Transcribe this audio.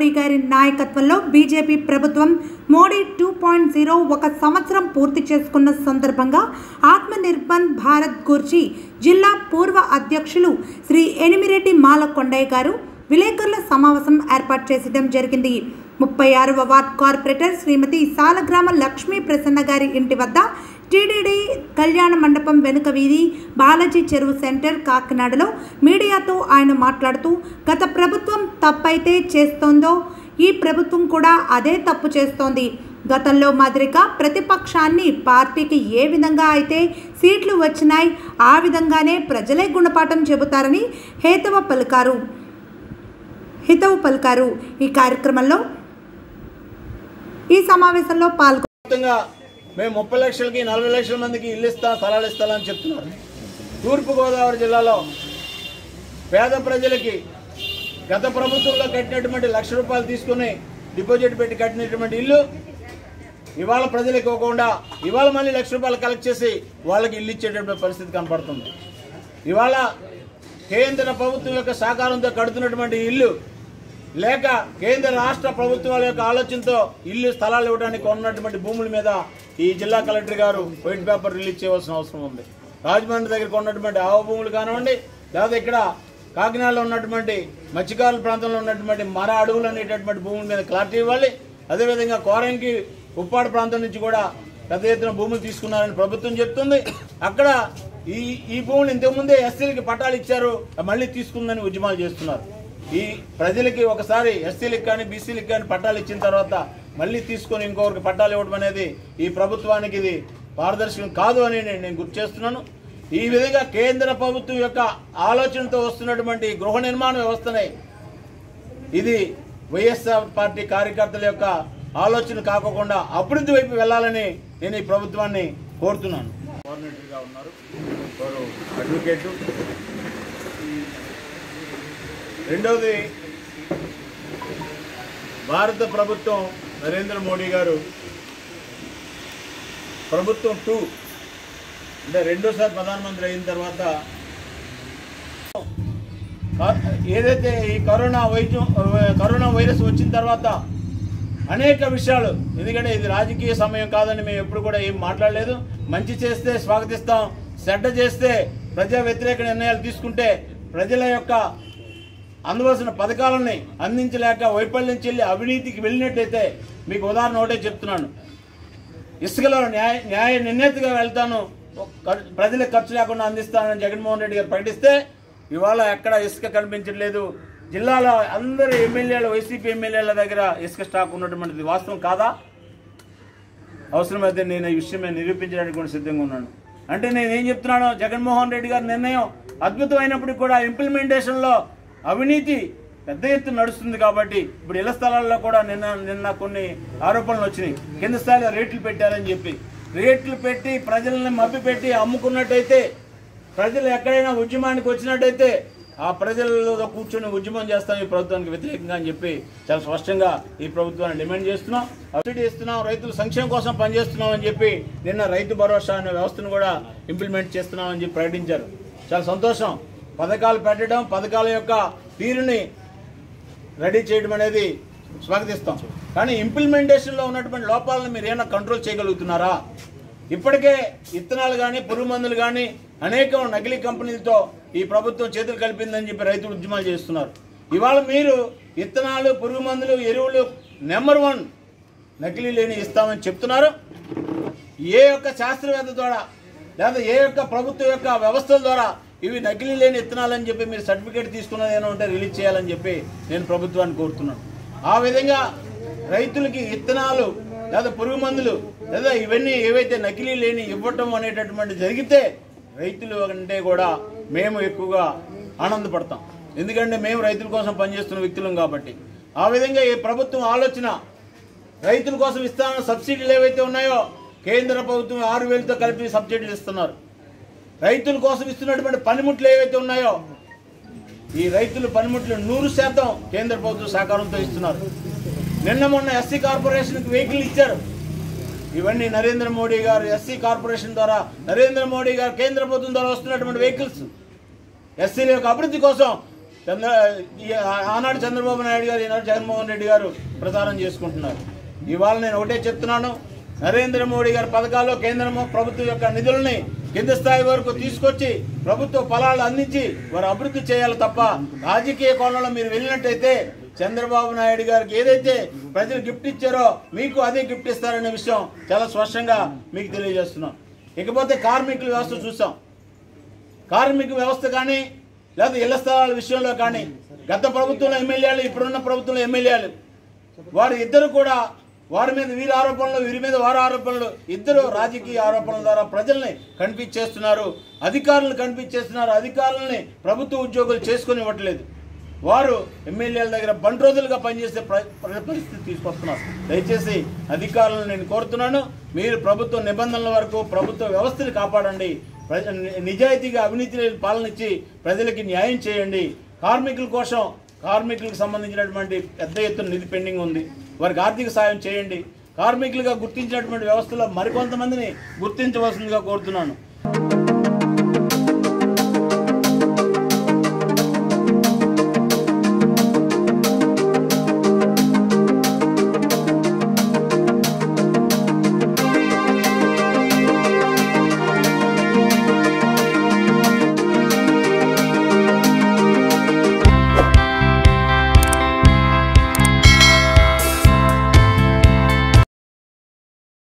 మోడీ గారి నాయకత్వంలో బీజేపీ ప్రభుత్వం మోడీ టూ పాయింట్ జీరో ఒక సంవత్సరం పూర్తి చేసుకున్న సందర్భంగా ఆత్మనిర్భర్ భారత్ గుర్చి జిల్లా పూర్వ అధ్యక్షులు శ్రీ ఎనిమిరెడ్డి మాల కొండయ్య గారు విలేకరుల సమావేశం ఏర్పాటు చేసడం జరిగింది ముప్పై ఆరవ వార్డ్ కార్పొరేటర్ శ్రీమతి సాలగ్రామ లక్ష్మీ ప్రసన్న గారి ఇంటి వద్ద టీడీడీ కళ్యాణ మండపం వెనుక వీధి బాలాజీ చెరువు సెంటర్ కాకినాడలో మీడియాతో ఆయన మాట్లాడుతూ గత ప్రభుత్వం తప్పైతే చేస్తోందో ఈ ప్రభుత్వం కూడా అదే తప్పు చేస్తోంది గతంలో మాదిరిగా ప్రతిపక్షాన్ని పార్టీకి ఏ విధంగా అయితే సీట్లు వచ్చినాయి ఆ విధంగానే ప్రజలే గుణపాఠం చెబుతారని హేతవ పలికారు హితవు పలికారు ఈ కార్యక్రమంలో ఈ సమావేశంలో పాల్గొ మొత్తంగా మేము ముప్పై లక్షలకి నలభై లక్షల మందికి ఇల్లు ఇస్తాం స్థలాలు ఇస్తామని చెప్తున్నారు తూర్పుగోదావరి జిల్లాలో పేద ప్రజలకి గత ప్రభుత్వంలో కట్టినటువంటి లక్ష రూపాయలు తీసుకుని డిపాజిట్ పెట్టి కట్టినటువంటి ఇల్లు ఇవాళ ప్రజలకు ఇవ్వకుండా ఇవాళ మళ్ళీ లక్ష రూపాయలు కలెక్ట్ చేసి వాళ్ళకి ఇల్లు ఇచ్చేటటువంటి పరిస్థితి కనపడుతుంది ఇవాళ కేంద్ర ప్రభుత్వం యొక్క సహకారంతో కడుతున్నటువంటి ఇల్లు లేక కేంద్ర రాష్ట్ర ప్రభుత్వాల యొక్క ఆలోచనతో ఇల్లు స్థలాలు ఇవ్వడానికి ఉన్నటువంటి భూముల మీద ఈ జిల్లా కలెక్టర్ గారు వైట్ పేపర్ రిలీజ్ చేయవలసిన అవసరం ఉంది రాజమండ్రి దగ్గర ఉన్నటువంటి ఆవ భూములు కానివ్వండి లేదా ఇక్కడ కాకినాడలో ఉన్నటువంటి మత్స్యకారుల ప్రాంతంలో ఉన్నటువంటి మర అడవులు అనేటటువంటి భూముల మీద క్లారిటీ ఇవ్వాలి అదేవిధంగా కోరంకి ఉప్పాడు ప్రాంతం నుంచి కూడా పెద్ద ఎత్తున భూములు తీసుకున్నారని ప్రభుత్వం చెప్తుంది అక్కడ ఈ ఈ భూములు ఇంతకుముందే ఎస్సీలకి పట్టాలు ఇచ్చారు మళ్ళీ తీసుకుందని ఉద్యమాలు చేస్తున్నారు ఈ ప్రజలకి ఒకసారి ఎస్సీలకు కానీ బీసీలకు కానీ పట్టాలు ఇచ్చిన తర్వాత మళ్ళీ తీసుకొని ఇంకొకరికి పట్టాలు ఇవ్వడం అనేది ఈ ప్రభుత్వానికి ఇది పారదర్శకం కాదు అని నేను నేను గుర్తు చేస్తున్నాను ఈ విధంగా కేంద్ర ప్రభుత్వం యొక్క ఆలోచనతో వస్తున్నటువంటి గృహ నిర్మాణ వ్యవస్థనే ఇది వైఎస్ఆర్ పార్టీ కార్యకర్తల యొక్క ఆలోచన కాకుండా అభివృద్ధి వైపు వెళ్ళాలని నేను ఈ ప్రభుత్వాన్ని కోరుతున్నాను కోఆర్డినేటర్గా ఉన్నారు వారు అడ్వకేటు రెండవది భారత ప్రభుత్వం నరేంద్ర మోడీ గారు ప్రభుత్వం టూ అంటే రెండోసారి ప్రధానమంత్రి అయిన తర్వాత ఏదైతే ఈ కరోనా వైద్యం కరోనా వైరస్ వచ్చిన తర్వాత అనేక విషయాలు ఎందుకంటే ఇది రాజకీయ సమయం కాదని మేము ఎప్పుడు కూడా ఏం మాట్లాడలేదు మంచి చేస్తే స్వాగతిస్తాం చెడ్డ చేస్తే ప్రజా వ్యతిరేక నిర్ణయాలు తీసుకుంటే ప్రజల యొక్క అందవలసిన పథకాలని అందించలేక వైఫల్యం చెల్లి అవినీతికి వెళ్ళినట్టయితే మీకు ఉదాహరణ ఒకటే చెప్తున్నాను ఇసుకలో న్యాయ న్యాయ నిర్ణేతగా వెళ్తాను ఖర్- ప్రజలకు ఖర్చు లేకుండా అందిస్తానని జగన్మోహన్ రెడ్డి గారు ప్రకటిస్తే ఇవాళ ఎక్కడ ఇసుక కనిపించట్లేదు జిల్లాలో అందరు ఎమ్మెల్యేలు వైసీపీ ఎమ్మెల్యేల దగ్గర ఇసుక స్టాక్ ఉన్నటువంటిది వాస్తవం కాదా అవసరమైతే నేను ఈ విషయం మీద నిరూపించడానికి కూడా సిద్ధంగా ఉన్నాను అంటే నేను ఏం చెప్తున్నాను జగన్మోహన్ రెడ్డి గారి నిర్ణయం అద్భుతమైనప్పటికీ కూడా ఇంప్లిమెంటేషన్లో అవినీతి పెద్ద ఎత్తున నడుస్తుంది కాబట్టి ఇప్పుడు ఇళ్ల స్థలాల్లో కూడా నిన్న నిన్న కొన్ని ఆరోపణలు వచ్చినాయి కింద స్థాయిలో రేట్లు పెట్టారని చెప్పి రేట్లు పెట్టి ప్రజల్ని మభ్య పెట్టి అమ్ముకున్నట్టయితే ప్రజలు ఎక్కడైనా ఉద్యమానికి వచ్చినట్టయితే ఆ ప్రజలతో కూర్చొని ఉద్యమం చేస్తాం ఈ ప్రభుత్వానికి వ్యతిరేకంగా అని చెప్పి చాలా స్పష్టంగా ఈ ప్రభుత్వాన్ని డిమాండ్ చేస్తున్నాం సబ్సిడీ ఇస్తున్నాం రైతుల సంక్షేమం కోసం పనిచేస్తున్నాం అని చెప్పి నిన్న రైతు భరోసా అనే వ్యవస్థను కూడా ఇంప్లిమెంట్ చేస్తున్నాం అని చెప్పి ప్రకటించారు చాలా సంతోషం పథకాలు పెట్టడం పథకాల యొక్క తీరుని రెడీ చేయడం అనేది స్వాగతిస్తాం కానీ ఇంప్లిమెంటేషన్లో ఉన్నటువంటి లోపాలను మీరు ఏమైనా కంట్రోల్ చేయగలుగుతున్నారా ఇప్పటికే ఇత్తనాలు కానీ పురుగు మందులు కానీ అనేక నకిలీ కంపెనీలతో ఈ ప్రభుత్వం చేతులు కలిపిందని చెప్పి రైతులు ఉద్యమాలు చేస్తున్నారు ఇవాళ మీరు ఇత్తనాలు పురుగు మందులు ఎరువులు నెంబర్ వన్ నకిలీ లేని ఇస్తామని చెప్తున్నారు ఏ యొక్క శాస్త్రవేత్త ద్వారా లేదా ఏ యొక్క ప్రభుత్వం యొక్క వ్యవస్థల ద్వారా ఇవి నకిలీ లేని ఇత్తనాలని చెప్పి మీరు సర్టిఫికేట్ తీసుకున్నది ఏమైనా ఉంటే రిలీజ్ చేయాలని చెప్పి నేను ప్రభుత్వాన్ని కోరుతున్నాను ఆ విధంగా రైతులకి ఇత్తనాలు లేదా పురుగు మందులు లేదా ఇవన్నీ ఏవైతే నకిలీ లేని ఇవ్వటం అనేటటువంటి జరిగితే రైతులు అంటే కూడా మేము ఎక్కువగా ఆనందపడతాం ఎందుకంటే మేము రైతుల కోసం పనిచేస్తున్న వ్యక్తులం కాబట్టి ఆ విధంగా ఈ ప్రభుత్వం ఆలోచన రైతుల కోసం ఇస్తాన సబ్సిడీలు ఏవైతే ఉన్నాయో కేంద్ర ప్రభుత్వం ఆరు వేలతో కలిపి సబ్సిడీలు ఇస్తున్నారు రైతుల కోసం ఇస్తున్నటువంటి పనిముట్లు ఏవైతే ఉన్నాయో ఈ రైతుల పనిముట్లు నూరు శాతం కేంద్ర ప్రభుత్వం సహకారంతో ఇస్తున్నారు నిన్న మొన్న ఎస్సీ కార్పొరేషన్కి వెహికల్ ఇచ్చారు ఇవన్నీ నరేంద్ర మోడీ గారు ఎస్సీ కార్పొరేషన్ ద్వారా నరేంద్ర మోడీ గారు కేంద్ర ప్రభుత్వం ద్వారా వస్తున్నటువంటి వెహికల్స్ ఎస్సీల యొక్క అభివృద్ధి కోసం చంద్ర ఈ ఆనాడు చంద్రబాబు నాయుడు గారు ఈనాడు జగన్మోహన్ రెడ్డి గారు ప్రచారం చేసుకుంటున్నారు ఇవాళ నేను ఒకటే చెప్తున్నాను నరేంద్ర మోడీ గారి పథకాల్లో కేంద్ర ప్రభుత్వం యొక్క నిధుల్ని కింద స్థాయి వరకు తీసుకొచ్చి ప్రభుత్వ ఫలాలు అందించి వారు అభివృద్ధి చేయాలి తప్ప రాజకీయ కోణంలో మీరు వెళ్ళినట్టయితే చంద్రబాబు నాయుడు గారికి ఏదైతే ప్రజలు గిఫ్ట్ ఇచ్చారో మీకు అదే గిఫ్ట్ ఇస్తారనే విషయం చాలా స్పష్టంగా మీకు తెలియజేస్తున్నాం ఇకపోతే కార్మికుల వ్యవస్థ చూసాం కార్మిక వ్యవస్థ కానీ లేదా ఇళ్ల స్థలాల విషయంలో కానీ గత ప్రభుత్వంలో ఎమ్మెల్యేలు ఇప్పుడున్న ప్రభుత్వంలో ఎమ్మెల్యేలు వారు ఇద్దరు కూడా వారి మీద వీరి ఆరోపణలు వీరి మీద వారి ఆరోపణలు ఇద్దరు రాజకీయ ఆరోపణల ద్వారా ప్రజల్ని కనిపించేస్తున్నారు అధికారులను కనిపించేస్తున్నారు అధికారులని ప్రభుత్వ ఉద్యోగులు చేసుకుని ఇవ్వట్లేదు వారు ఎమ్మెల్యేల దగ్గర బండి రోజులుగా పనిచేసే ప్ర- ప్ర- పరిస్థితి తీసుకొస్తున్నారు దయచేసి అధికారులను నేను కోరుతున్నాను మీరు ప్రభుత్వ నిబంధనల వరకు ప్రభుత్వ వ్యవస్థని కాపాడండి ప్రజ నిజాయితీగా అవినీతి లేని పాలన ఇచ్చి ప్రజలకి న్యాయం చేయండి కార్మికుల కోసం కార్మికులకు సంబంధించినటువంటి పెద్ద ఎత్తున నిధి పెండింగ్ ఉంది వారికి ఆర్థిక సాయం చేయండి కార్మికులుగా గుర్తించినటువంటి వ్యవస్థలో మరికొంతమందిని గుర్తించవలసిందిగా కోరుతున్నాను